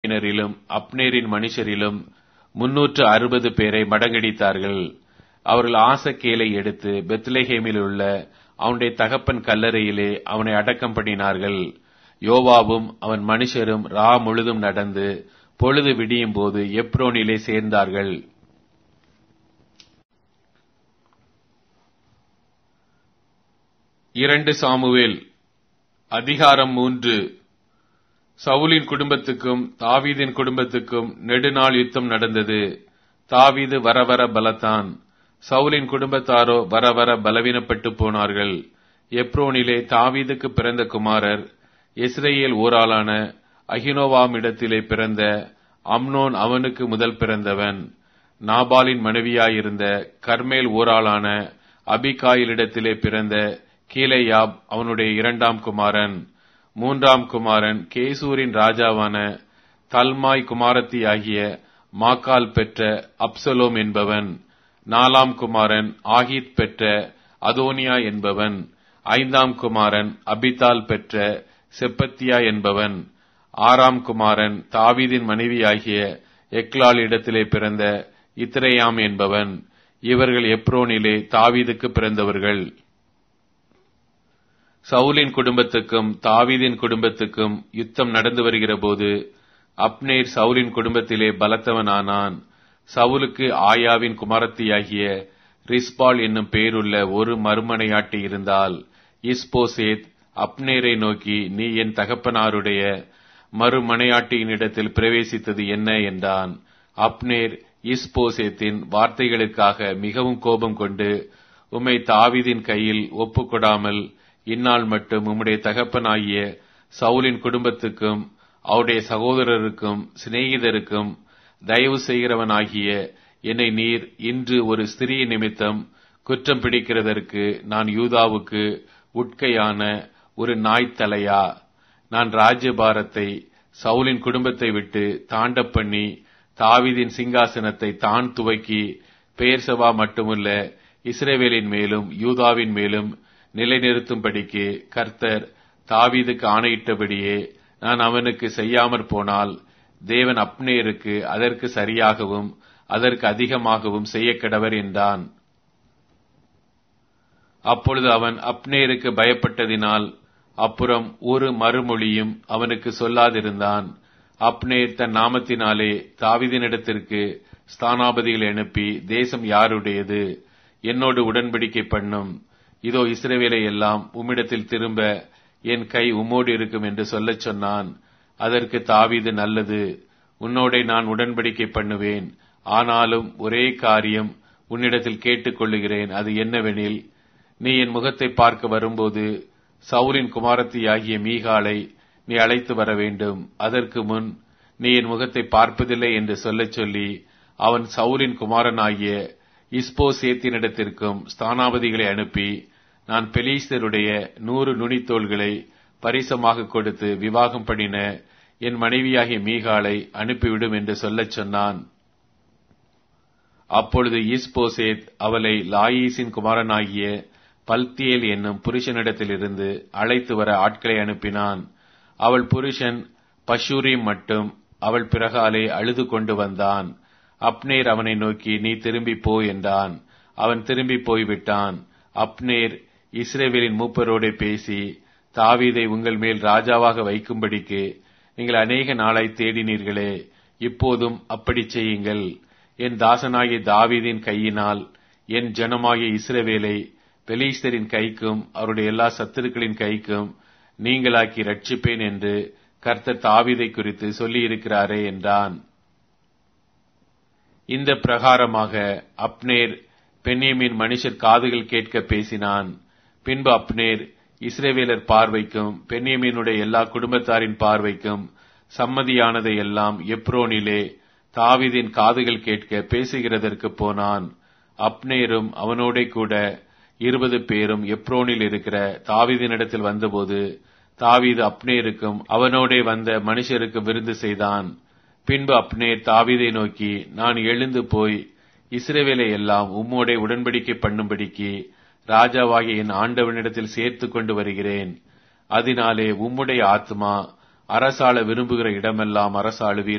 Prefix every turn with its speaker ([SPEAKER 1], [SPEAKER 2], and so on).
[SPEAKER 1] ரிலும் அப்னேரின் மனுஷரிலும் முன்னூற்று அறுபது பேரை மடங்கடித்தார்கள் அவர்கள் ஆசக்கேலை எடுத்து பெத்லெஹேமில் உள்ள அவனுடைய தகப்பன் கல்லறையிலே அவனை அடக்கம் பண்ணினார்கள் யோவாவும் அவன் மனுஷரும் ரா முழுதும் நடந்து பொழுது விடியும் போது எப்ரோனிலே சேர்ந்தார்கள் இரண்டு சாமுவேல் அதிகாரம் மூன்று சவுலின் குடும்பத்துக்கும் தாவீதின் குடும்பத்துக்கும் நெடுநாள் யுத்தம் நடந்தது தாவீது வர வர பலத்தான் சவுலின் குடும்பத்தாரோ வர வர பலவீனப்பட்டு போனார்கள் எப்ரோனிலே தாவீதுக்கு பிறந்த குமாரர் இஸ்ரேல் ஊராளான அகினோவாமிடத்திலே பிறந்த அம்னோன் அவனுக்கு முதல் பிறந்தவன் நாபாலின் மனைவியாயிருந்த கர்மேல் ஊராளான அபிகாயிலிடத்திலே பிறந்த கீலேயாப் அவனுடைய இரண்டாம் குமாரன் மூன்றாம் குமாரன் கேசூரின் ராஜாவான தல்மாய் குமாரத்தி ஆகிய மாக்கால் பெற்ற அப்சலோம் என்பவன் நாலாம் குமாரன் ஆகித் பெற்ற அதோனியா என்பவன் ஐந்தாம் குமாரன் அபிதால் பெற்ற செப்பத்தியா என்பவன் ஆறாம் குமாரன் தாவீதின் மனைவியாகிய எக்லால் இடத்திலே பிறந்த இத்ரேயாம் என்பவன் இவர்கள் எப்ரோனிலே தாவீதுக்கு பிறந்தவர்கள் சவுலின் குடும்பத்துக்கும் தாவீதின் குடும்பத்துக்கும் யுத்தம் நடந்து வருகிற போது அப்னேர் சவுலின் குடும்பத்திலே பலத்தவனானான் சவுலுக்கு ஆயாவின் குமாரத்தியாகிய ரிஸ்பால் என்னும் பேருள்ள ஒரு மறுமனையாட்டி இருந்தால் இஸ்போசேத் அப்னேரை நோக்கி நீ என் தகப்பனாருடைய மறுமனையாட்டியினிடத்தில் பிரவேசித்தது என்ன என்றான் அப்னேர் இஸ்போசேத்தின் வார்த்தைகளுக்காக மிகவும் கோபம் கொண்டு உம்மை தாவிதின் கையில் ஒப்புக்கொடாமல் இந்நாள் மட்டும் உம்முடைய தகப்பனாகிய சவுலின் குடும்பத்துக்கும் அவருடைய சகோதரருக்கும் சிநேகிதருக்கும் தயவு செய்கிறவனாகிய என்னை நீர் இன்று ஒரு ஸ்திரீ நிமித்தம் குற்றம் பிடிக்கிறதற்கு நான் யூதாவுக்கு உட்கையான ஒரு நாய்த்தலையா நான் ராஜ்யபாரத்தை சவுலின் குடும்பத்தை விட்டு தாண்ட பண்ணி தாவிதின் சிங்காசனத்தை தான் துவக்கி பெயர்சவா மட்டுமல்ல இஸ்ரேவேலின் மேலும் யூதாவின் மேலும் நிலைநிறுத்தும்படிக்கு கர்த்தர் தாவீதுக்கு ஆணையிட்டபடியே நான் அவனுக்கு செய்யாமற் போனால் தேவன் அப்னேருக்கு அதற்கு சரியாகவும் அதற்கு அதிகமாகவும் செய்ய கிடவர் என்றான் அப்பொழுது அவன் அப்னேருக்கு பயப்பட்டதினால் அப்புறம் ஒரு மறுமொழியும் அவனுக்கு சொல்லாதிருந்தான் அப்னேர் தன் நாமத்தினாலே தாவிதினிடத்திற்கு ஸ்தானாபதிகளை அனுப்பி தேசம் யாருடையது என்னோடு உடன்படிக்கை பண்ணும் இதோ இஸ்ரவேலை எல்லாம் உம்மிடத்தில் திரும்ப என் கை உம்மோடு இருக்கும் என்று சொல்லச் சொன்னான் அதற்கு தாவீது நல்லது உன்னோடே நான் உடன்படிக்கை பண்ணுவேன் ஆனாலும் ஒரே காரியம் உன்னிடத்தில் கேட்டுக்கொள்ளுகிறேன் அது என்னவெனில் நீ என் முகத்தை பார்க்க வரும்போது சவுலின் குமாரத்தியாகிய மீகாலை நீ அழைத்து வர வேண்டும் அதற்கு முன் நீ என் முகத்தை பார்ப்பதில்லை என்று சொல்லச் சொல்லி அவன் சவுலின் குமாரனாகிய இஸ்போ சேத்தினிடத்திற்கும் ஸ்தானாபதிகளை அனுப்பி நான் பெலீஸ்தருடைய நூறு நுனித்தோள்களை பரிசமாக கொடுத்து விவாகம் பண்ணின என் மனைவியாகிய மீகாலை அனுப்பிவிடும் என்று சொல்லச் சொன்னான் அப்பொழுது இஸ்போசேத் அவளை லாயீசின் குமாரனாகிய பல்தியேல் என்னும் புருஷனிடத்திலிருந்து அழைத்து வர ஆட்களை அனுப்பினான் அவள் புருஷன் பஷூரிம் மட்டும் அவள் பிறகாலே அழுது கொண்டு வந்தான் அப்னேர் அவனை நோக்கி நீ திரும்பி போ என்றான் அவன் திரும்பி போய்விட்டான் அப்னேர் இஸ்ரேவேலின் மூப்பரோடே பேசி தாவீதை உங்கள் மேல் ராஜாவாக வைக்கும்படிக்கு நீங்கள் அநேக நாளாய் தேடினீர்களே இப்போதும் அப்படி செய்யுங்கள் என் தாசனாகிய தாவீதின் கையினால் என் ஜனமாகிய இஸ்ரவேலை பெலீஸ்தரின் கைக்கும் அவருடைய எல்லா சத்துருக்களின் கைக்கும் நீங்களாக்கி ரட்சிப்பேன் என்று கர்த்தர் தாவீதை குறித்து சொல்லியிருக்கிறாரே என்றான் இந்த பிரகாரமாக அப்னேர் பெண்ணியமின் மனுஷர் காதுகள் கேட்க பேசினான் பின்பு அப்னேர் இஸ்ரேவேலர் பார்வைக்கும் பெண்ணியமீனுடைய எல்லா குடும்பத்தாரின் பார்வைக்கும் சம்மதியானதை எல்லாம் எப்ரோனிலே தாவிதின் காதுகள் கேட்க பேசுகிறதற்கு போனான் அப்னேரும் அவனோட கூட இருபது பேரும் எப்ரோனில் இருக்கிற தாவிதினிடத்தில் வந்தபோது தாவீது அப்னேருக்கும் அவனோடே வந்த மனுஷருக்கு விருந்து செய்தான் பின்பு அப்னேர் தாவீதை நோக்கி நான் எழுந்து போய் இஸ்ரேவேலை எல்லாம் உம்மோடே உடன்படிக்கை பண்ணும்படிக்கு ராஜாவாகிய என் ஆண்டவனிடத்தில் சேர்த்து கொண்டு வருகிறேன் அதனாலே உம்முடைய ஆத்மா அரசாள விரும்புகிற இடமெல்லாம் அரசாளுவீர்